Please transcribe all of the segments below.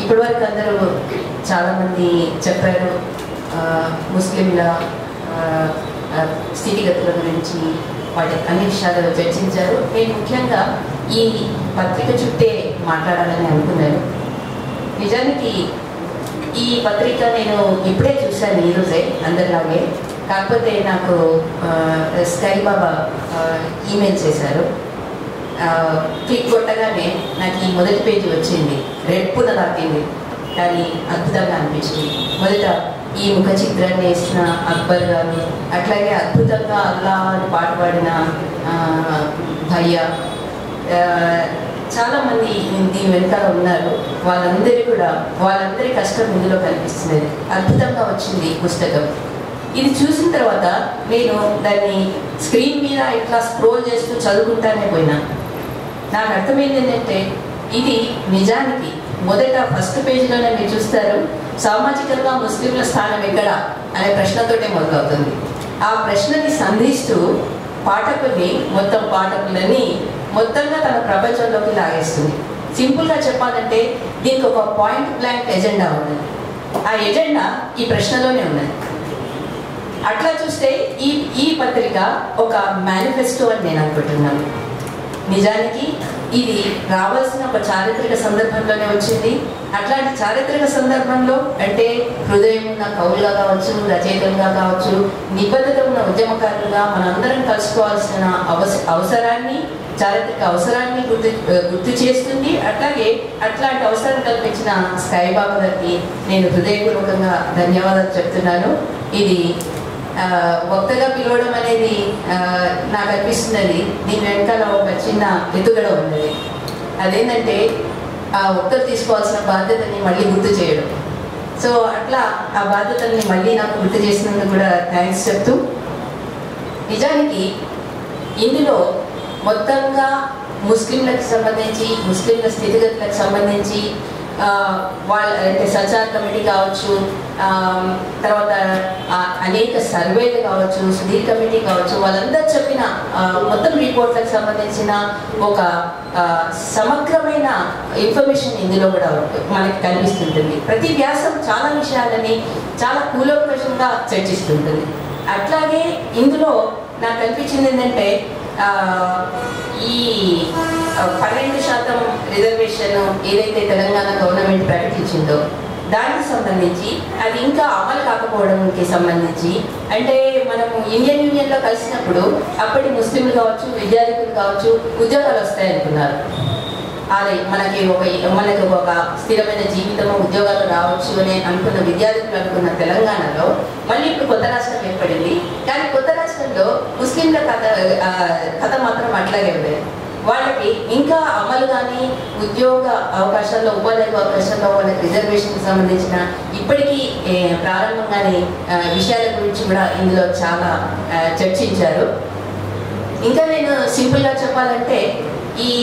ఇప్పటి వరకు అందరూ చాలామంది చెప్పారు ఆ, ముస్లింల ఆ, ఆ, స్థితిగతుల గురించి వాటి అన్ని విషయాలు చర్చించారు నేను ముఖ్యంగా ఈ పత్రిక చుట్టే మాట్లాడాలని అనుకున్నాను నిజానికి ఈ పత్రిక నేను ఇప్పుడే చూశాను ఈరోజే అందరిలాగే కాకపోతే నాకు ఆ, స్కై బాబా ఆ, ఈమెయిల్ చేశారు ఆ, క్లిక్ కొట్టగానే నాకు ఈ మొదటి పేజీ వచ్చింది రెప్పున తాకింది కానీ అద్భుతంగా అనిపించింది మొదట ఈ ముఖ చిత్రాన్ని వేసిన అక్బర్ గారు అట్లాగే అద్భుతంగా అల్లా అని పాట పాడిన ఆ, భయ్య ఆ, చాలా మంది దీని వెనకాల ఉన్నారు వాళ్ళందరి కూడా వాళ్ళందరి కష్టం ఇందులో కనిపిస్తున్నది అద్భుతంగా వచ్చింది ఈ పుస్తకం ఇది చూసిన తర్వాత నేను దాన్ని స్క్రీన్ మీద ఇట్లా స్క్రోల్ చేస్తూ చదువుకుంటానే పోయినా నాకు అర్థమైంది ఏంటంటే ఇది నిజానికి మొదట ఫస్ట్ పేజీలోనే మీరు చూస్తారు సామాజికంగా ముస్లింల స్థానం ఎక్కడ అనే ప్రశ్నతోటే మొదలవుతుంది ఆ ప్రశ్నని సంధిస్తూ పాఠకుల్ని మొత్తం పాఠకులని మొత్తంగా తన ప్రపంచంలోకి లాగేస్తుంది సింపుల్గా చెప్పాలంటే దీనికి ఒక పాయింట్ బ్లాంక్ ఎజెండా ఉంది ఆ ఎజెండా ఈ ప్రశ్నలోనే ఉన్నది అట్లా చూస్తే ఈ ఈ పత్రిక ఒక మేనిఫెస్టో అని నేను అనుకుంటున్నాను నిజానికి ఇది రావాల్సిన ఒక చారిత్రక సందర్భంలోనే వచ్చింది అట్లాంటి చారిత్రక సందర్భంలో అంటే హృదయం ఉన్న కవులుగా కావచ్చు రచయితలుగా కావచ్చు నిబద్ధత ఉన్న ఉద్యమకారులుగా మనందరం కలుసుకోవాల్సిన అవస అవసరాన్ని చారిత్రక అవసరాన్ని గుర్తు గుర్తు చేస్తుంది అట్లాగే అట్లాంటి అవసరం కల్పించిన స్కై బాబా గారికి నేను హృదయపూర్వకంగా ధన్యవాదాలు చెప్తున్నాను ఇది ఆ, వక్తగా పిలవడం అనేది ఆ, నాకు అనిపిస్తున్నది దీని వెనకాల ఒక చిన్న ఎత్తుగడ ఉన్నది అదేంటంటే ఆ వక్తలు తీసుకోవాల్సిన బాధ్యతని మళ్ళీ గుర్తు చేయడం సో అట్లా ఆ బాధ్యతల్ని మళ్ళీ నాకు గుర్తు చేసినందుకు కూడా థ్యాంక్స్ చెప్తూ నిజానికి ఇందులో మొత్తంగా ముస్లింలకు సంబంధించి ముస్లింల స్థితిగతులకు సంబంధించి ఆ, వాళ్ళ అంటే సంచార్ కమిటీ కావచ్చు ఆ, తర్వాత ఆ, అనేక సర్వేలు కావచ్చు సుధీర్ కమిటీ కావచ్చు వాళ్ళందరూ చెప్పిన ఆ, మొత్తం రిపోర్ట్లకు సంబంధించిన ఒక ఆ, సమగ్రమైన ఇన్ఫర్మేషన్ ఇందులో కూడా మనకి కనిపిస్తుంటుంది ప్రతి వ్యాసం చాలా విషయాలని చాలా కూలంకషంగా చర్చిస్తుంటుంది అట్లాగే ఇందులో నాకు కనిపించింది ఏంటంటే ఆ, ఈ ఆ, పన్నెండు శాతం రిజర్వేషన్ ఏదైతే తెలంగాణ గవర్నమెంట్ ప్రకటించిందో దానికి సంబంధించి అది ఇంకా అమలు కాకపోవడానికి సంబంధించి అంటే మనము ఇండియన్ యూనియన్లో కలిసినప్పుడు అప్పటి ముస్లింలు కావచ్చు విద్యార్థులు కావచ్చు ఉద్యోగాలు వస్తాయనుకున్నారు అదే మనకి ఒక మనకి ఒక స్థిరమైన జీవితము ఉద్యోగాలు రావచ్చు అని అనుకున్న విద్యార్థులు అనుకున్న తెలంగాణలో మళ్ళీ ఇప్పుడు కొత్త రాష్ట్రం ఏర్పడింది కానీ కొత్త రాష్ట్రంలో ముస్లింల కథ ఆ, కథ మాత్రం అట్లాగే ఉంది వాళ్ళకి ఇంకా అమలు కానీ ఉద్యోగ అవకాశాల్లో ఉపాధి అవకాశాల్లో వాళ్ళకి రిజర్వేషన్కి సంబంధించిన ఇప్పటికీ ఏ, ప్రారంభంగానే ఆ, విషయాల గురించి కూడా ఇందులో చాలా ఆ, చర్చించారు ఇంకా నేను సింపుల్గా చెప్పాలంటే ఈ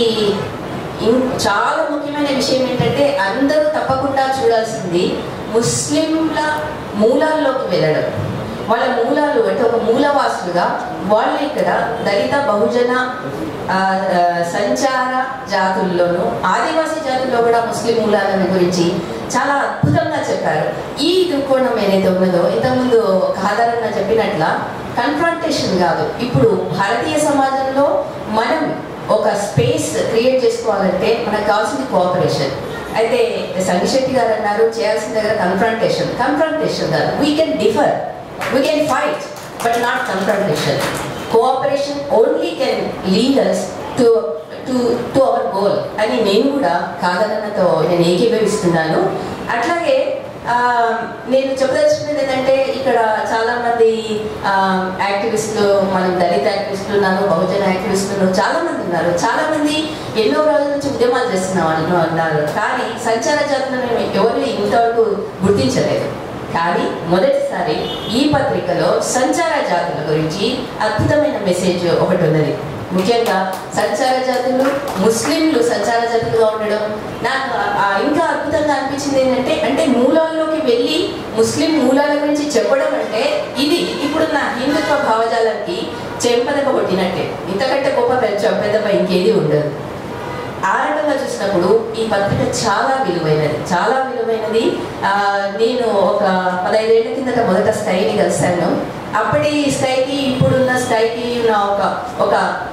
ఇం- చాలా ముఖ్యమైన విషయం ఏంటంటే అందరూ తప్పకుండా చూడాల్సింది ముస్లింల మూలాల్లోకి వెళ్ళడం వాళ్ళ మూలాలు అంటే ఒక మూలవాసులుగా వాళ్ళు ఇక్కడ దళిత బహుజన ఆ, ఆ, సంచార జాతుల్లోనూ ఆదివాసీ జాతుల్లో కూడా ముస్లిం మూలాలను గురించి చాలా అద్భుతంగా చెప్పారు ఈ దృక్కోణం ఏదైతే ఉన్నదో ఇంతకుముందు ఖాదారన్న చెప్పినట్ల కన్ఫ్రంటేషన్ కాదు ఇప్పుడు భారతీయ సమాజంలో మనం ఒక స్పేస్ క్రియేట్ చేసుకోవాలంటే మనకు కావాల్సింది కోఆపరేషన్ అయితే సంగిశెట్టి గారు అన్నారు చేయాల్సిన దగ్గర కన్ఫ్రంటేషన్ కన్ఫ్రంటేషన్ కాదు we can differ we can fight but not confrontation cooperation only can lead us to to to our goal అని నేను కూడా కాదనతో నేను ఏకీభవిస్తున్నాను అట్లాగే ఆ, నేను చెప్పదలుచుకున్నది ఏంటంటే ఇక్కడ చాలా మంది ఆ, యాక్టివిస్టులు మనం దళిత యాక్టివిస్టులు ఉన్నారు బహుజన యాక్టివిస్టులు చాలా మంది ఉన్నారు చాలా మంది ఎన్నో రోజుల నుంచి ఉద్యమాలు చేస్తున్న వాళ్ళు ఉన్నారు కానీ సంచార జాతులను ఎవరు ఇంతవరకు గుర్తించలేదు కానీ మొదటిసారి ఈ పత్రికలో సంచార జాతుల గురించి అద్భుతమైన మెసేజ్ ఒకటి ఉన్నది ముఖ్యంగా సంచార జాతులు ముస్లింలు సంచార జాతులుగా ఉండడం నాకు ఆ ఇంకా అద్భుతంగా అనిపించింది ఏంటంటే అంటే మూలాల్లోకి వెళ్ళి ముస్లిం మూలాల గురించి చెప్పడం అంటే ఇది ఇప్పుడున్న హిందుత్వ భావజాలానికి చెంపదక కొట్టినట్టే ఇంతకంటే గొప్ప పెద్ద పెద్దపై ఇంకేది ఉండదు ఆ రకంగా చూసినప్పుడు ఈ పత్రిక చాలా విలువైనది చాలా విలువైనది ఆ, నేను ఒక పదహైదేళ్ల కిందట మొదట స్కైని కలిశాను అప్పటి స్కైకి ఇప్పుడున్న స్కైకి ఉన్న ఒక ఒక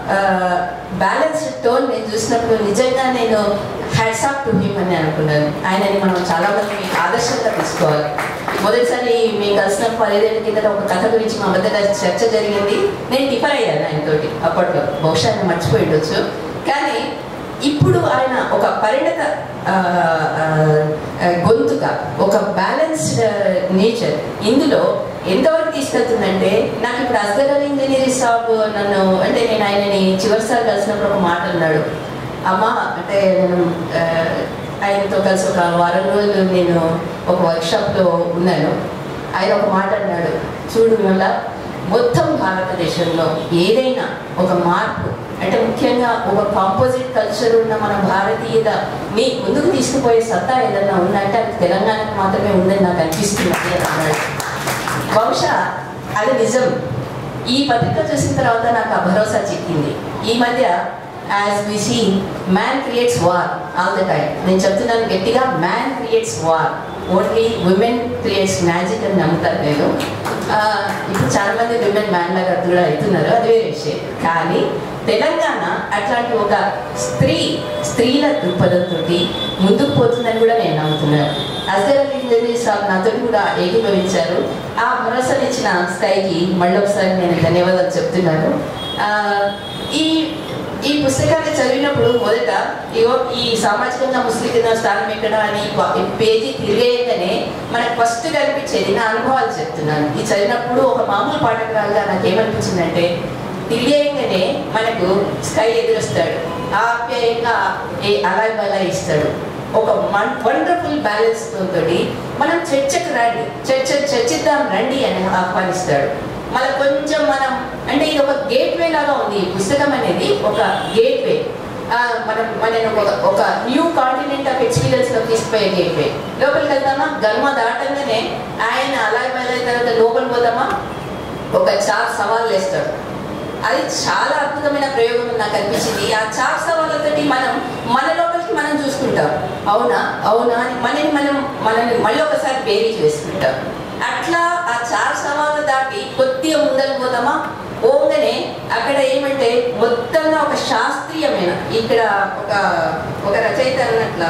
బ్యాలెన్స్డ్ టోన్ నేను చూసినప్పుడు నిజంగా నేను హ్యాట్స్ ఆఫ్ టు హిమ్ అని అనుకున్నాను ఆయనని మనం చాలా మంది ఆదర్శంగా తీసుకోవాలి మొదటిసారి మేము కలిసిన పదిహేను కిందట ఒక కథ గురించి మా మధ్య చర్చ జరిగింది నేను టిఫర్ అయ్యాను ఆయనతోటి అప్పట్లో బహుశా ఆయన మర్చిపోయి ఉండొచ్చు కానీ ఇప్పుడు ఆయన ఒక పరిణత ఆ, ఆ, ఆ, గొంతుగా ఒక బ్యాలెన్స్డ్ నేచర్ ఇందులో ఎంతవరకు తీసుకెళ్తుందంటే నాకు ఇప్పుడు అస్గర్ అలీ ఇంజనీరింగ్ సాబ్ నన్ను అంటే నేను ఆయనని చివరిసారి కలిసినప్పుడు ఒక మాట అన్నాడు అమ్మా అంటే నేను ఆ, ఆయనతో కలిసి ఒక వారం రోజులు నేను ఒక వర్క్షాప్లో ఉన్నాను ఆయన ఒక మాట అన్నాడు చూడు వల్ల మొత్తం భారతదేశంలో ఏదైనా ఒక మార్పు అంటే ముఖ్యంగా ఒక కాంపోజిట్ కల్చర్ ఉన్న మన భారతీయత మీ ముందుకు తీసుకుపోయే సత్తా ఏదైనా ఉందంటే అది తెలంగాణకు మాత్రమే ఉందని నాకు అనిపిస్తున్నది అని అన్నాడు బహుశా అది నిజం ఈ పత్రిక చూసిన తర్వాత నాకు ఆ భరోసా చిక్కింది ఈ మధ్య as we see man creates war all the time నేను చెప్తున్నాను గట్టిగా man creates war only women creates magic అని నమ్ముతాను నేను ఆ, ఇప్పుడు చాలా మంది విమెన్ మ్యాన్ లాగా కూడా అవుతున్నారు అది వేరే విషయం కానీ తెలంగాణ అట్లాంటి ఒక స్త్రీ స్త్రీల దృక్పథంతో ముందుకు పోతుందని కూడా నేను నమ్ముతున్నాను అజర్ అలీ ఇంజనీర్ సాబ్ నాతో కూడా ఏకీభవించారు ఆ భరోసానిచ్చిన స్థాయికి మళ్ళీ ఒకసారి నేను ధన్యవాదాలు చెప్తున్నాను ఆ, ఈ ఈ పుస్తకాన్ని చదివినప్పుడు మొదట ఇగో ఈ సామాజికంగా ముస్లిం స్థానం ఎక్కడ అని వా- ఈ పేజీ తిరిగేయగానే మనకు ఫస్ట్ కనిపించేది నా అనుభవాలు చెప్తున్నాను ఇది చదివినప్పుడు ఒక మామూలు పాఠకురాలుగా నాకు ఏమనిపించిందంటే తిరిగేయగానే మనకు స్కై ఎదురొస్తాడు ఆప్యాయంగా ఏ అలా బలా ఇస్తాడు ఒక వండర్ఫుల్ బ్యాలెన్స్ తోటి మనం చర్చకు రండి చర్చ చర్చిద్దాం రండి అని ఆహ్వానిస్తాడు మళ్ళీ కొంచెం మనం అంటే ఇది ఒక గేట్వే లాగా ఉంది ఈ పుస్తకం అనేది ఒక గేట్వే మనం మన ఒక ఒక న్యూ కాంటినెంట్ ఆఫ్ ఎక్స్పీరియన్స్ లో తీసుకుపోయే గేట్వే లోపలికి వెళ్దామా గర్మ దాటంగానే ఆయన అలాగే వెళ్ళిన తర్వాత లోపలికి పోదామా ఒక చార్ సవాళ్ళు వేస్తాడు అది చాలా అద్భుతమైన ప్రయోగం అని నాకు అనిపించింది ఆ చార్ సవాళ్ళతోటి మనం మన లోపలికి మనం చూసుకుంటాం అవునా అవునా అని మనని మనం మనల్ని మళ్ళీ ఒకసారి బేరీజ్ వేసుకుంటాం అట్లా ఆ చార్ సవాళ్ళు దాటి కొద్దిగా ముందరకు పోతామా పోగానే అక్కడ ఏమంటే మొత్తంగా ఒక శాస్త్రీయమైన ఇక్కడ ఒక ఒక రచయిత అన్నట్ల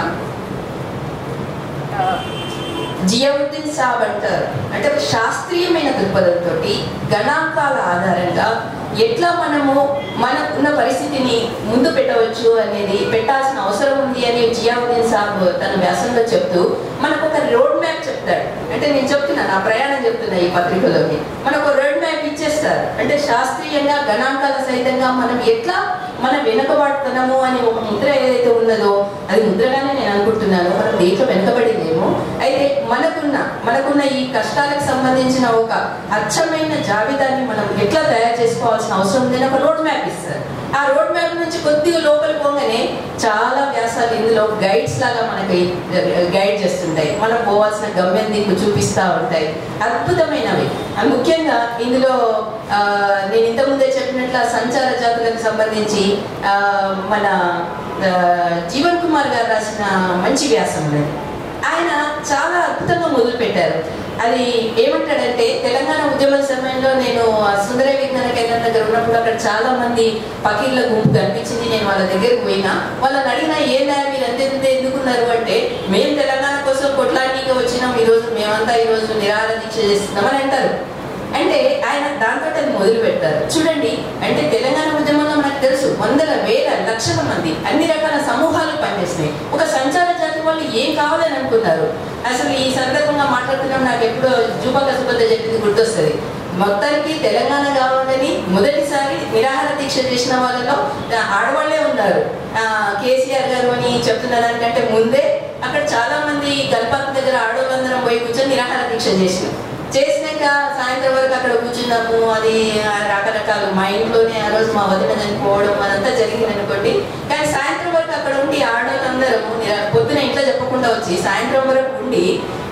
జియావుద్దీన్ సాబ్ అంటారు అంటే ఒక శాస్త్రీయమైన దృక్పథంతో గణాంకాల ఆధారంగా ఎట్లా మనము మనకున్న పరిస్థితిని ముందు పెట్టవచ్చు అనేది పెట్టాల్సిన అవసరం ఉంది అని జియావుద్దీన్ సాబ్ తన వ్యాసంలో చెప్తూ మనకు ఒక రోడ్ మ్యాప్ చెప్తాడు అంటే నేను చెప్తున్నాను ఆ ప్రయాణం చెప్తున్నా ఈ పత్రికలోకి మనకు రోడ్ మ్యాప్ ఇచ్చేస్తారు అంటే శాస్త్రీయంగా గణాంకాల సహితంగా మనం ఎట్లా మన వెనుకబడుతున్నాము అని ఒక ముద్ర ఏదైతే ఉన్నదో అది ముద్రగానే నేను అనుకుంటున్నాను మనం దేంట్లో వెనుకబడిందేమో అయితే మనకున్న మనకున్న ఈ కష్టాలకు సంబంధించిన ఒక అచ్చమైన జాబితాని మనం ఎట్లా తయారు చేసుకోవాల్సిన అవసరం ఉందని ఒక రోడ్ మ్యాప్ ఇస్తారు ఆ రోడ్ మ్యాప్ నుంచి కొద్దిగా లోపలికి పోగానే చాలా వ్యాసాలు ఇందులో గైడ్స్ లాగా మనకి గైడ్ చేస్తుంటాయి మనం పోవాల్సిన గమ్యం దిక్కు చూపిస్తూ ఉంటాయి అద్భుతమైనవి ఆ ముఖ్యంగా ఇందులో ఆ, నేను ఇంతకుముందే చెప్పినట్లు ఆ సంచార జాతులకు సంబంధించి ఆ, మన ఆ, జీవన్ కుమార్ గారు రాసిన మంచి వ్యాసం ఉన్నది ఆయన చాలా అద్భుతంగా మొదలు పెట్టారు అది ఏమంటాడంటే తెలంగాణ ఉద్యమ సమయంలో నేను ఆ సుందర విజ్ఞాన కేంద్రం దగ్గర ఉన్నప్పుడు అక్కడ చాలా మంది పకీర్ల గుంపు కనిపించింది నేను వాళ్ళ దగ్గరికి పోయినా వాళ్ళని అడిగినా ఏందా మీరు ఎంత ఎంత ఎందుకున్నారు అంటే మేము తెలంగాణ కోసం కొట్లాడికి వచ్చినాం ఈ రోజు మేమంతా ఈ రోజు నిరాహార దీక్ష చేస్తున్నాం అని అంటారు అంటే ఆయన దాంతో అది మొదలు పెడతారు చూడండి అంటే తెలంగాణ ఉద్యమంలో మనకు తెలుసు వందల వేల లక్షల మంది అన్ని రకాల సమూహాలు పనిచేస్తున్నాయి ఒక సంచార జాతి వాళ్ళు ఏం కావాలని అనుకున్నారు అసలు ఈ సందర్భంగా మాట్లాడుతున్నాం నాకు ఎప్పుడో జూపక సుబద్ద చెప్పింది గుర్తొస్తుంది మొత్తానికి తెలంగాణ కావాలని మొదటిసారి నిరాహార దీక్ష చేసిన వాళ్ళలో ఆ, ఆడవాళ్లే ఉన్నారు ఆ, కేసీఆర్ గారు అని చెప్తున్న దానికంటే ముందే అక్కడ చాలా మంది గల్పాక్ దగ్గర ఆడవాళ్ళందరం పోయి కూర్చొని నిరాహార దీక్ష చేసినాం చేసినాక సాయంత్రం వరకు అక్కడ కూర్చున్నాము అది ఆ రకరకాలు మా ఇంట్లోనే ఆ రోజు మా వదిన చనిపోవడం అదంతా జరిగింది అనుకోండి కానీ సాయంత్రం వరకు అక్కడ ఉండి ఆడవాళ్ళందరూ నిరా- పొద్దున ఇంట్లో చెప్పకుండా వచ్చి సాయంత్రం వరకు ఉండి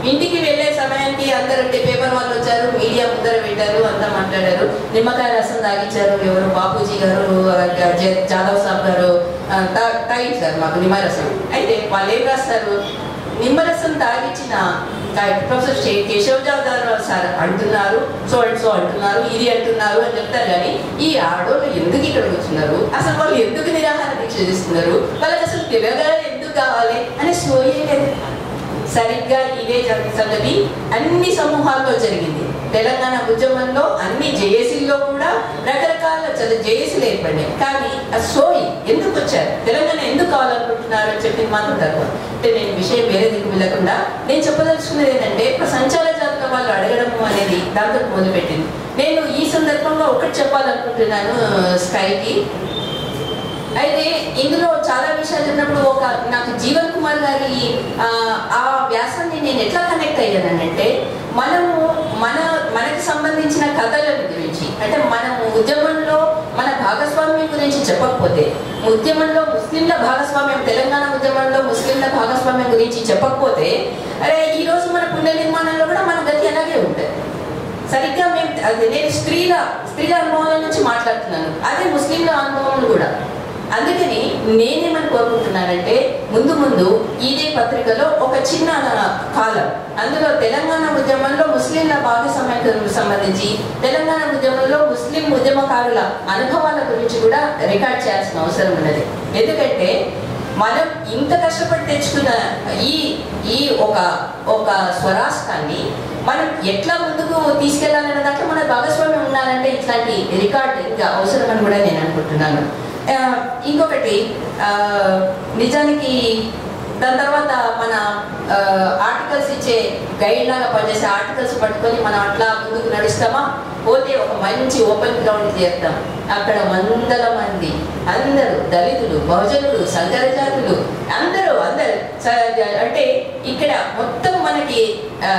ఇంటికి వెళ్ళే సమయానికి అందరూ పేపర్ వాళ్ళు వచ్చారు మీడియా ముందర పెట్టారు అంతా మాట్లాడారు నిమ్మకాయ రసం తాగించారు ఎవరు బాపూజీ గారు జ- జాదవ్ సాబ్ గారు ఆ, తా- తాగించారు మాకు నిమ్మరసం అయితే వాళ్ళు ఏం రాస్తారు నిమ్మరసం తాగించిన కా- ప్రొఫెసర్ కే- కేశవ్ జాదవ్ సార్ అంటున్నారు సో అండ్ సో అంటున్నారు ఇది అంటున్నారు అని చెప్తారు కానీ ఈ ఆడోళ్ళు ఎందుకు ఇక్కడ కూర్చున్నారు అసలు వాళ్ళు ఎందుకు నిరాహార దీక్ష చేస్తున్నారు వాళ్ళకి అసలు తెలంగాణ ఎందుకు కావాలి అనే సోయే లేదు సరిగ్గా ఇదే జరి- సంగతి అన్ని సమూహాల్లో జరిగింది తెలంగాణ ఉద్యమంలో అన్ని జేఏసీల్లో కూడా రకరకాల చదువు జేఏసీలు ఏర్పడినాయి కానీ ఆ సోయి ఎందుకు వచ్చారు తెలంగాణ ఎందుకు కావాలనుకుంటున్నారు అని చెప్పింది మాత్రం తక్కువ అంటే నేను విషయం వేరే దిక్కు వెళ్ళకుండా నేను చెప్పదలుచుకున్నది ఏంటంటే ఒక సంచార జాతర వాళ్ళు అడగడము అనేది దాంతో మొదలుపెట్టింది నేను ఈ సందర్భంగా ఒకటి చెప్పాలనుకుంటున్నాను స్కైకి అయితే ఇందులో చాలా విషయాలు చెప్పినప్పుడు ఒక నాకు జీవన్ కుమార్ గారి ఆ, ఆ వ్యాసాన్ని నేను ఎట్లా కనెక్ట్ అయ్యానంటే మనము మన మనకి సంబంధించిన కథల గురించి అంటే మనం ఉద్యమంలో మన భాగస్వామ్యం గురించి చెప్పకపోతే ఉద్యమంలో ముస్లింల భాగస్వామ్యం తెలంగాణ ఉద్యమంలో ముస్లింల భాగస్వామ్యం గురించి చెప్పకపోతే అరే ఈ రోజు మన పుణ్య నిర్మాణంలో కూడా మన గతి అలాగే ఉంటుంది సరిగ్గా మేము అది నేను స్త్రీల స్త్రీల అనుభవాల నుంచి మాట్లాడుతున్నాను అదే ముస్లింల అనుభవం కూడా అందుకని నేనేమని కోరుకుంటున్నానంటే ముందు ముందు ఇదే పత్రికలో ఒక చిన్న కాలం అందులో తెలంగాణ ఉద్యమంలో ముస్లింల భాగస్వామ్యానికి సంబంధించి తెలంగాణ ఉద్యమంలో ముస్లిం ఉద్యమకారుల అనుభవాల గురించి కూడా రికార్డ్ చేయాల్సిన అవసరం ఉన్నది ఎందుకంటే మనం ఇంత కష్టపడి తెచ్చుకున్న ఈ ఈ ఒక ఒక స్వరాష్ట్రాన్ని మనం ఎట్లా ముందుకు తీసుకెళ్లాలనే దాంట్లో మన భాగస్వామ్యం ఉండాలంటే ఇట్లాంటి రికార్డ్ ఇంకా అవసరమని కూడా నేను అనుకుంటున్నాను ఆ, ఇంకొకటి ఆ, నిజానికి దాని తర్వాత మన ఆర్టికల్స్ ఇచ్చే గైడ్ లాగా పనిచేసే ఆర్టికల్స్ పట్టుకొని మనం అట్లా ముందుకు నడుస్తామా పోతే ఒక మంచి ఓపెన్ గ్రౌండ్ చేస్తాం అక్కడ వందల మంది అందరూ దళితులు బహుజనులు సంకర జాతులు అందరూ అందరూ స- అంటే ఇక్కడ మొత్తం మనకి ఆ,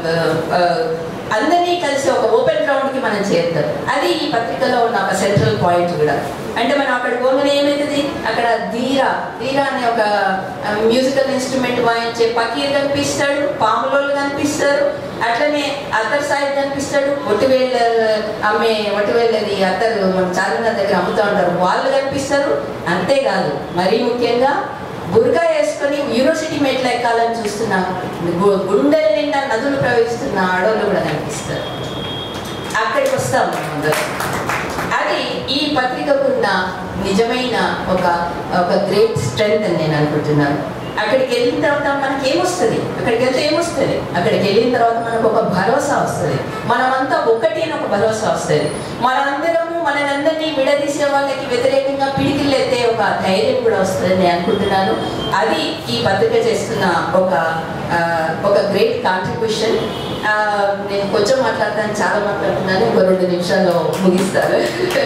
ఆ, అందరినీ కలిసి ఒక ఓపెన్ గ్రౌండ్ కి మనం చేరుతాం అది ఈ పత్రికలో ఉన్న ఒక సెంట్రల్ పాయింట్ కూడా అంటే మనం అక్కడికి పోగానే ఏమవుతుంది అక్కడ ధీరా ధీరా అనే ఒక మ్యూజికల్ ఇన్స్ట్రుమెంట్ వాయించే పకీర్ కనిపిస్తాడు పాములోళ్ళు కనిపిస్తారు అట్లనే అత్తర్ సాహిబ్ కనిపిస్తాడు ఒట్టివేళ్ళ అమ్మే ఒట్టివేళ్ళది అత్తరు మన చార్మినార్ దగ్గర అమ్ముతూ ఉంటారు వాళ్ళు కనిపిస్తారు అంతేకాదు మరీ ముఖ్యంగా బుర్గా వేసుకొని యూనివర్సిటీ మెట్లు ఎక్కాలని చూస్తున్న గు- గుండెల నిండా నదులు ప్రవహిస్తున్న ఆడవాళ్ళు కూడా కనిపిస్తారు అక్కడికి వస్తాం మనం అందరం. అది ఈ పత్రికకు ఉన్న నిజమైన ఒక ఒక గ్రేట్ స్ట్రెంగ్త్ అని నేను అనుకుంటున్నాను అక్కడికి వెళ్ళిన తర్వాత మనకి ఏమొస్తుంది అక్కడికి వెళ్తే ఏమొస్తుంది అక్కడికి వెళ్ళిన తర్వాత మనకు ఒక భరోసా వస్తుంది మనమంతా ఒక్కటి అని ఒక భరోసా వస్తుంది మనందరము మనందరినీ విడదీసే వాళ్ళకి వ్యతిరేకంగా పిడికిలు ఎత్తే ఒక ధైర్యం కూడా వస్తుంది నేను అనుకుంటున్నాను అది ఈ పత్రిక చేస్తున్న ఒక ఆ, ఒక గ్రేట్ కాంట్రిబ్యూషన్ నేను కొంచెం మాట్లాడతాను చాలా మాట్లాడుతున్నాను ఇంకో రెండు నిమిషాల్లో ముగిస్తాను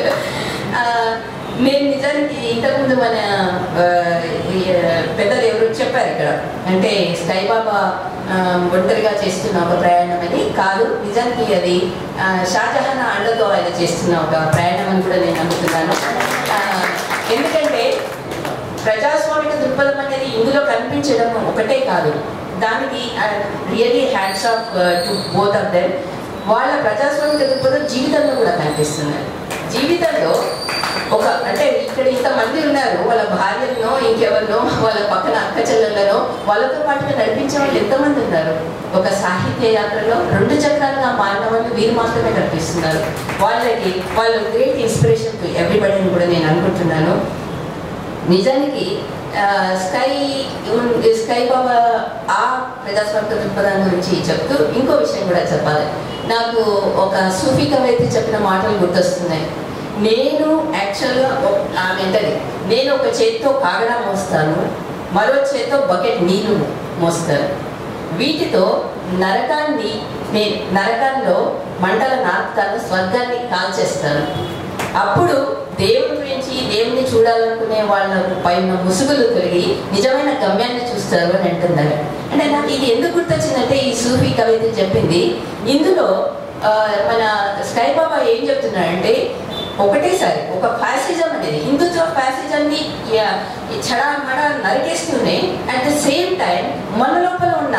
ఆ, నేను నిజానికి ఇంతకుముందు మన ఆ, ఈ, ఆ, పెద్దలు ఎవరు చెప్పారు ఇక్కడ అంటే స్కై బాబా ఆ, ఒంటరిగా చేస్తున్న ఒక ప్రయాణం అని కాదు నిజానికి అది ఆ, షాజహాన్ అండతో ఆయన చేస్తున్న ఒక ప్రయాణం అని కూడా నేను నమ్ముతున్నాను ఆ, ఎందుకంటే ప్రజాస్వామిక దృక్పథం అనేది ఇందులో కనిపించడం ఒకటే కాదు దానికి really hands off to both of them వాళ్ళ ప్రజాస్వామిక దృక్పథం జీవితంలో కూడా కనిపిస్తుంది జీవితంలో ఒక అంటే ఇక్కడ ఇంతమంది ఉన్నారు వాళ్ళ భార్యలను ఇంకెవరినో వాళ్ళ పక్కన అక్క చెల్లెళ్ళనో వాళ్ళతో పాటుగా నడిపించే వాళ్ళు ఎంతమంది ఉన్నారు ఒక సాహిత్య యాత్రలో రెండు చక్రాలుగా మారిన వాళ్ళు వీరు మాత్రమే కనిపిస్తున్నారు వాళ్ళకి వాళ్ళు గ్రేట్ ఇన్స్పిరేషన్ టు ఎవ్రీబడిని కూడా నేను అనుకుంటున్నాను నిజానికి ఆ, స్కై ఉన్- స్కై బాబా ఆ ప్రజాస్వామిక దృక్పథం గురించి చెప్తూ ఇంకో విషయం కూడా చెప్పాలి నాకు ఒక సూఫీ కవైతే చెప్పిన మాటలు గుర్తొస్తున్నాయి నేను యాక్చువల్గా ఒక- ఆమె అంటది నేను ఒక చేత్తో కాగడా మోస్తాను మరో చేత్తో బకెట్ నీళ్లు మోస్తాను వీటితో నరకాన్ని నేను నరకాల్లో మంటల నాటకాలను స్వర్గాన్ని కాల్చేస్తాను అప్పుడు దేవుని గురించి దేవుని చూడాలనుకునే వాళ్ళ పైన ముసుగులు తొలగి నిజమైన గమ్యాన్ని చూస్తారు అని అంటున్నారు అంటే నాకు ఇది ఎందుకు గుర్తొచ్చిందంటే ఈ సూఫీ కవిత చెప్పింది ఇందులో ఆ, మన స్కై బాబా ఏం చెప్తున్నాడంటే ఒకటేసారి ఒక ఫ్యాసిజం అనేది హిందుత్వ ఫ్యాసిజంని చడా మడ నరికేస్తూనే అట్ ద సేమ్ టైం మన లోపల ఉన్న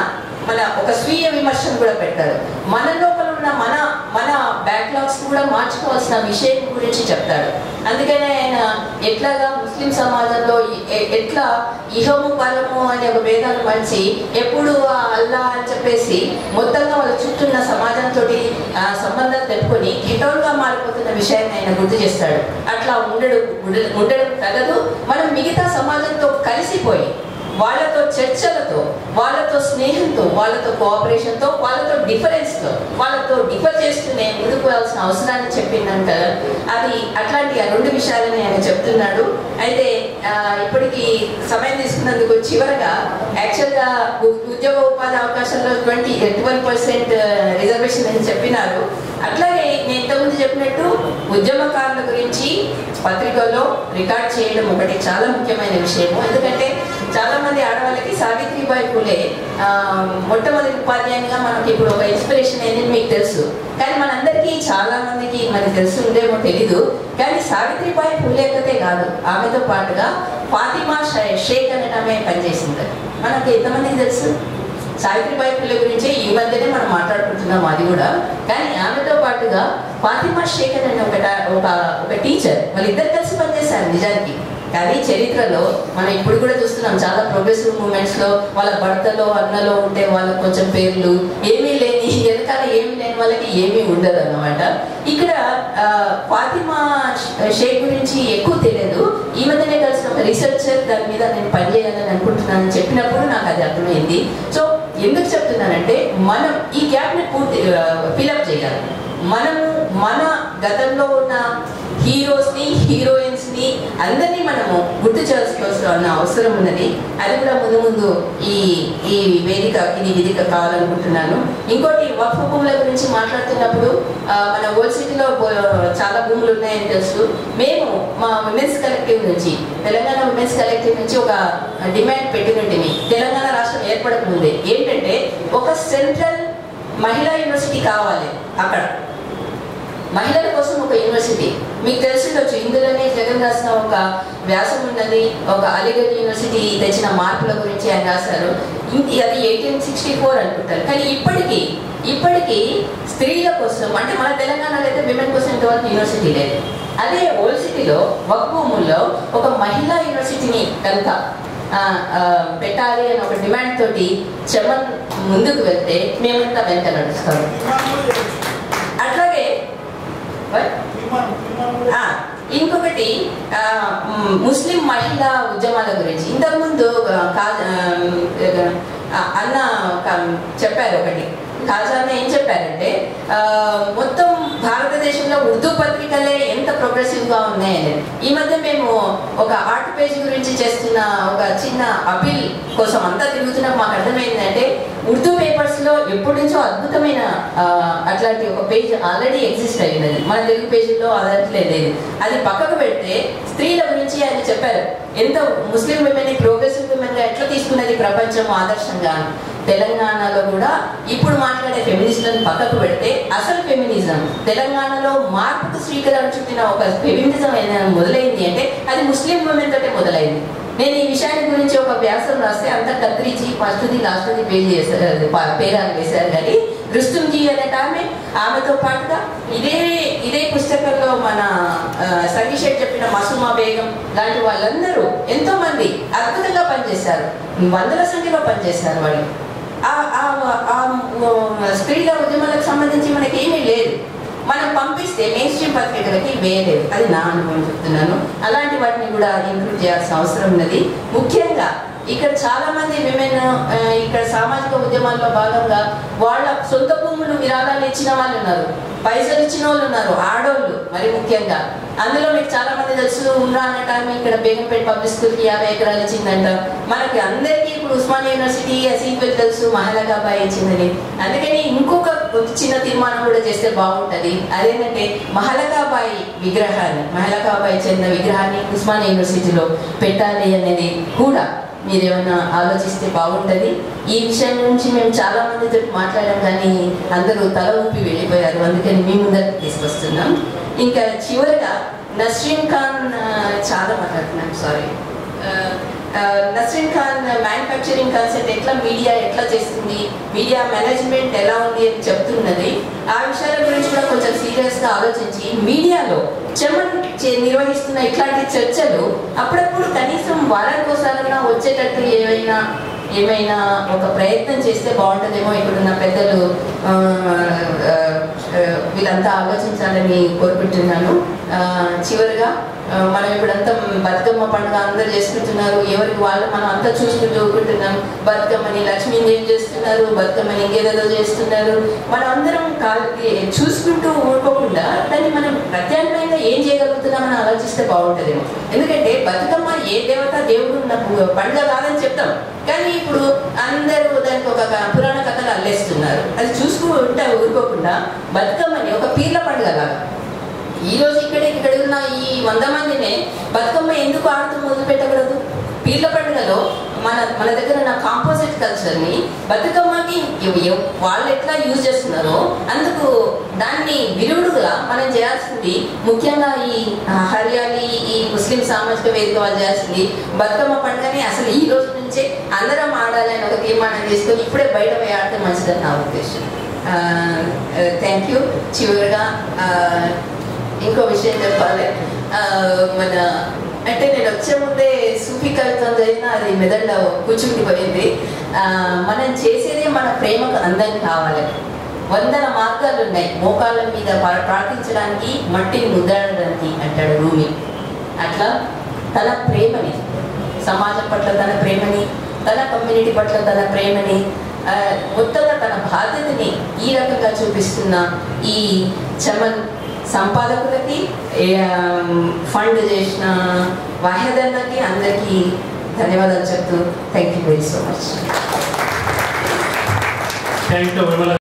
మన ఒక స్వీయ విమర్శను కూడా పెట్టారు మన లోపల ఉన్న మన మన బ్యాక్లాగ్స్ కూడా మార్చుకోవాల్సిన విషయం గురించి చెప్తాడు అందుకనే ఆయన ఎట్లాగా ముస్లిం సమాజంలో ఎ- ఎట్లా ఇహము పరము అనే ఒక భేదాలు మలిచి ఎప్పుడు ఆ అల్లా అని చెప్పేసి మొత్తంగా వాళ్ళ చుట్టూ ఉన్న సమాజంతో సంబంధాలు తెలుపుకొని హిటోలుగా మారిపోతున్న విషయాన్ని ఆయన గుర్తు చేస్తాడు అట్లా ఉండడు ఉండ- ఉండడం తగదు మనం మిగతా సమాజంతో కలిసిపోయి వాళ్ళతో చర్చలతో వాళ్ళతో స్నేహంతో వాళ్ళతో కోఆపరేషన్తో వాళ్ళతో డిఫరెన్స్తో వాళ్ళతో డిఫర్ చేస్తూనే ముందుకు వెళ్ళాల్సిన అవసరాన్ని చెప్పిందంట అది అట్లాంటి ఆ రెండు విషయాలని ఆయన చెప్తున్నాడు అయితే ఆ, ఇప్పటికి సమయం తీసుకున్నందుకు చివరగా యాక్చువల్గా ఉ- ఉద్యోగ ఉపాధి అవకాశాల్లో ట్వంటీ ట్వెల్వ్ పర్సెంట్ రిజర్వేషన్ అని చెప్పినారు అట్లాగే నేను ఇంతకుముందు చెప్పినట్టు ఉద్యమకారుల గురించి పత్రికల్లో రికార్డ్ చేయడం ఒకటి చాలా ముఖ్యమైన విషయము ఎందుకంటే చాలా మంది ఆడవాళ్ళకి సావిత్రిబాయి పూలే ఆ, మొట్టమొదటి ఉపాధ్యాయునిగా మనకి ఇప్పుడు ఒక ఇన్స్పిరేషన్ అనేది మీకు తెలుసు కానీ మనందరికీ చాలా మందికి మనకి తెలుసు ఉందేమో తెలీదు కానీ సావిత్రిబాయి పూలే ఒక్కతే కాదు ఆమెతో పాటుగా ఫాతిమా షే- షేక్ అనే ఆమె పనిచేసింది మనకి ఎంతమందికి తెలుసు సావిత్రిబాయి పుల్లె గురించి ఈ మధ్యనే మనం మాట్లాడుకుంటున్నాం అది కూడా కానీ ఆమెతో పాటుగా ఫాతిమా శేఖర్ అనే ఒక ఒక ఒక టీచర్ వాళ్ళిద్దరు కలిసి పనిచేశారు నిజానికి కానీ చరిత్రలో మనం ఇప్పుడు కూడా చూస్తున్నాం చాలా ప్రోగ్రెసివ్ మూమెంట్స్ లో వాళ్ళ భర్తలో అన్నలో ఉంటే వాళ్ళకి కొంచెం పేర్లు ఏమీ లేని వెనకాల ఏమీ లేని వాళ్ళకి ఏమీ ఉండదు అన్నమాట ఇక్కడ ఆ, ఫాతిమా షేక్ గురించి ఎక్కువ తెలియదు ఈ మధ్యనే కలిసిన ఒక రీసెర్చర్ దాని మీద నేను పనిచేయాలని అనుకుంటున్నానని చెప్పినప్పుడు నాకు అది అర్థమైంది సో ఎందుకు చెప్తున్నానంటే మనం ఈ గ్యాప్ ని పూర్తి ఫిలప్ చేయాలి మనము మన గతంలో ఉన్న హీరోస్ ని హీరోయిన్స్ ని అందరినీ మనము గుర్తు చేసుకోవాల్సిన అవసరం ఉన్నది అది కూడా ముందు ముందు ఈ ఈ వేదిక ఇది వేదిక కావాలనుకుంటున్నాను ఇంకోటి వక్ఫ్ భూముల గురించి మాట్లాడుతున్నప్పుడు ఆ, మన ఓల్డ్ సిటీలో బో- చాలా భూములు ఉన్నాయని తెలుసు మేము మా ఉమెన్స్ కలెక్టివ్ నుంచి తెలంగాణ ఉమెన్స్ కలెక్టివ్ నుంచి ఒక డిమాండ్ పెట్టినట్టుని తెలంగాణ రాష్ట్రం ఏర్పడక ముందే ఏంటంటే ఒక సెంట్రల్ మహిళా యూనివర్సిటీ కావాలి అక్కడ మహిళల కోసం ఒక యూనివర్సిటీ మీకు తెలిసిండొచ్చు ఇందులోనే జగన్ రాసిన ఒక వ్యాసం ఉన్నది ఒక అలీగఢ్ యూనివర్సిటీ తెచ్చిన మార్పుల గురించి ఆయన రాశారు ఇం- అది ఎయిటీన్ సిక్స్టీ ఫోర్ అనుకుంటారు కానీ ఇప్పటికీ ఇప్పటికీ స్త్రీల కోసం అంటే మన తెలంగాణలో అయితే విమెన్ కోసం ఇంతవరకు యూనివర్సిటీ లేదు అదే ఓల్డ్ సిటీలో వక్భూముల్లో ఒక మహిళా యూనివర్సిటీని కనుక ఆ, ఆ, పెట్టాలి అని ఒక డిమాండ్ తోటి చమన్ ముందుకు వెళ్తే మేమంతా వెంట నడుస్తాము అట్లాగే what? ఆ, ఇంకొకటి ఆ, మ్, ముస్లిం మహిళా ఉద్యమాల గురించి ఇంతకుముందు ఆ, కా- ఆ, అన్న క- చెప్పారు ఒకటి కాజాన్న ఏం చెప్పారంటే ఆ, మొత్తం భారతదేశంలో ఉర్దూ పత్రికలే ఎంత ప్రోగ్రెసివ్ గా ఉన్నాయని ఈ మధ్య మేము ఒక ఆర్ట్ పేజ్ గురించి చేస్తున్న ఒక చిన్న అపీల్ కోసం అంతా తిరుగుతున్నా మాకు అర్థమైందంటే ఉర్దూ పేపర్స్ లో ఎప్పటి నుంచో అద్భుతమైన ఆ, అట్లాంటి ఒక పేజ్ ఆల్రెడీ ఎగ్జిస్ట్ అయినది మన తెలుగు పేజీలో అదట్లే లేదు అది పక్కకు పెడితే స్త్రీల గురించి ఆయన చెప్పారు ఎంత ముస్లిం విమెన్ ప్రోగ్రెసివ్ విమెన్ గా ఎట్లా తీసుకున్నది ప్రపంచం ఆదర్శంగా అని. తెలంగాణలో కూడా ఇప్పుడు మాట్లాడే ఫెమినిస్టులను పక్కకు పెడితే అసలు ఫెమినిజం తెలంగాణలో మార్పుకు శ్రీకారం చుట్టిన ఒక ఫెమినిజం ఏదైనా మొదలైంది అంటే అది ముస్లిం ఉమెన్ తోటే మొదలైంది నేను ఈ విషయాన్ని గురించి ఒక వ్యాసం రాస్తే అంతా కత్తిరించి ఫస్ట్ది లాస్ట్ది పేజ్ చేశారు ప- పేరాలు వేశారు కానీ రుస్తుంజీ అనే ఆమె ఆమెతో పాటుగా ఇదే ఇదే పుస్తకంలో మన ఆ, సంగీషేట్ చెప్పిన మసుమా బేగం లాంటి వాళ్ళందరూ ఎంతో మంది అద్భుతంగా పనిచేశారు వందల సంఖ్యలో పనిచేశారు వాళ్ళు ఆ- ఆ- ఆ స్త్రీల ఉద్యమాలకు సంబంధించి మనకి ఏమీ లేదు మనం పంపిస్తే మెయిన్ స్ట్రీమ్ పత్రికలకి వేయలేదు అది నా అనుభవం చెప్తున్నాను అలాంటి వాటిని కూడా ఇంక్లూడ్ చేయాల్సిన అవసరం ఉన్నది ముఖ్యంగా ఇక్కడ చాలా మంది విమెన్ ఇక్కడ సామాజిక ఉద్యమాల్లో భాగంగా వాళ్ళ సొంత భూములు విరాళాలు ఇచ్చిన వాళ్ళు ఉన్నారు పైసలు ఇచ్చిన వాళ్ళు ఉన్నారు ఆడోళ్ళు మరి ముఖ్యంగా అందులో మీకు చాలా మంది తెలుసు ఉమ్రా అనే టైం ఇక్కడ బేగంపేట పబ్లిక్ స్కూల్ కి యాభై ఎకరాలు ఇచ్చిందంట మనకి అందరికీ ఇప్పుడు ఉస్మానియా యూనివర్సిటీ సీక్వెల్ తెలుసు మహాలగాబాయి ఇచ్చిందని అందుకని ఇంకొక చిన్న తీర్మానం కూడా చేస్తే బాగుంటది అదేంటంటే మహలకాబాయి విగ్రహాన్ని మహలకాబాయి చెందిన విగ్రహాన్ని ఉస్మానియా యూనివర్సిటీలో పెట్టాలి అనేది కూడా మీరేమన్నా ఆలోచిస్తే బాగుంటది ఈ విషయం గురించి మేము చాలా మందితో మాట్లాడాం కానీ అందరూ తల ఊపి వెళ్ళిపోయారు అందుకని మీ ముందరికి తీసుకొస్తున్నాం ఇంకా చివరిగా నస్రీన్ ఖాన్ ఆ, చాలా మాట్లాడుతున్నాం sorry Nasreen Khan manufacturing concept ఎట్లా మీడియా ఎట్లా చేస్తుంది మీడియా మేనేజ్మెంట్ ఎలా ఉంది అని చెప్తున్నది ఆ విషయాల గురించి కూడా కొంచెం సీరియస్గా ఆలోచించి మీడియాలో చెమన్ చే- నిర్వహిస్తున్న ఇట్లాంటి చర్చలు అప్పుడప్పుడు కనీసం వారానికి ఒకసారైనా వచ్చేటట్టు ఏమైనా ఏమైనా ఒక ప్రయత్నం చేస్తే బాగుంటుందేమో ఇక్కడున్న పెద్దలు ఆ, ఆ, ఆ, వీళ్ళంతా ఆలోచించాలని కోరుకుంటున్నాను ఆ, చివరిగా ఆ, మనం ఇప్పుడంతా బతుకమ్మ పండుగ అందరూ చేసుకుంటున్నారు ఎవరికి వాళ్ళు మనం అంతా చూసుకుంటూ ఊరుకుంటున్నాం బతుకమ్మని లక్ష్మీని ఏం చేస్తున్నారు బతుకమ్మని ఇంకేదేదో చేస్తున్నారు మనం అందరం కాదు చూసుకుంటూ ఊరుకోకుండా దాన్ని మనం ప్రత్యామ్నాయంగా ఏం చేయగలుగుతున్నామని ఆలోచిస్తే బాగుంటుందేమో ఎందుకంటే బతుకమ్మ ఏ దేవత దేవుడు ఉన్న పు- పండుగ కాదని చెప్తాం కానీ ఇప్పుడు అందరూ దానికి ఒక క- పురాణ కథలు అల్లేస్తున్నారు అది చూసుకుంటూ ఊరుకోకుండా బతుకమ్మని ఒక పీర్ల పండుగ లాగా ఈ రోజు ఇక్కడ ఇక్కడ ఉన్న ఈ వంద మందినే బతుకమ్మ ఎందుకు ఆడుతూ మొదలు పెట్టకూడదు పీర్ల పండుగలో మన మన దగ్గర ఉన్న కాంపోజిట్ కల్చర్ని బతుకమ్మకి ఎవ్- ఎవ్- వాళ్ళు ఎట్లా యూజ్ చేస్తున్నారో అందుకు దాన్ని విరుగుడుగా మనం చేయాల్సింది ముఖ్యంగా ఈ ఆ, హర్యాలి ఈ ముస్లిం సామాజిక వేదిక వాళ్ళు చేయాల్సింది బతుకమ్మ పండుగని అసలు ఈ రోజు నుంచే అందరం ఆడాలి అని ఒక తీర్మానం చేసుకొని ఇప్పుడే బయట పోయి ఆడితే మంచిదని నా ఉద్దేశం థ్యాంక్ యూ చివరిగా ఆ, ఇంకో విషయం చెప్పాలి ఆ, మన అంటే నేను వచ్చే ముందే సూఫీ కవిత్వం చదివిన అది మెదడులో కూర్చుండిపోయింది ఆ, మనం చేసేదే మన ప్రేమకు అందం కావాలి వందల మార్గాలు ఉన్నాయి మోకాళ్ళ మీద ప్రా- ప్రార్థించడానికి మట్టిని ముద్దడానికి అంటాడు రూమి అట్లా తన ప్రేమని సమాజం పట్ల తన ప్రేమని తన కమ్యూనిటీ పట్ల తన ప్రేమని ఆ, మొత్తంగా తన బాధ్యతని ఈ రకంగా చూపిస్తున్న ఈ చమన్ సంపాదకులకి ఏ, ఫండ్ చేసిన వాహ్యదన్నకి అందరికీ ధన్యవాదాలు చెప్తూ thank you very so much thank you Vimala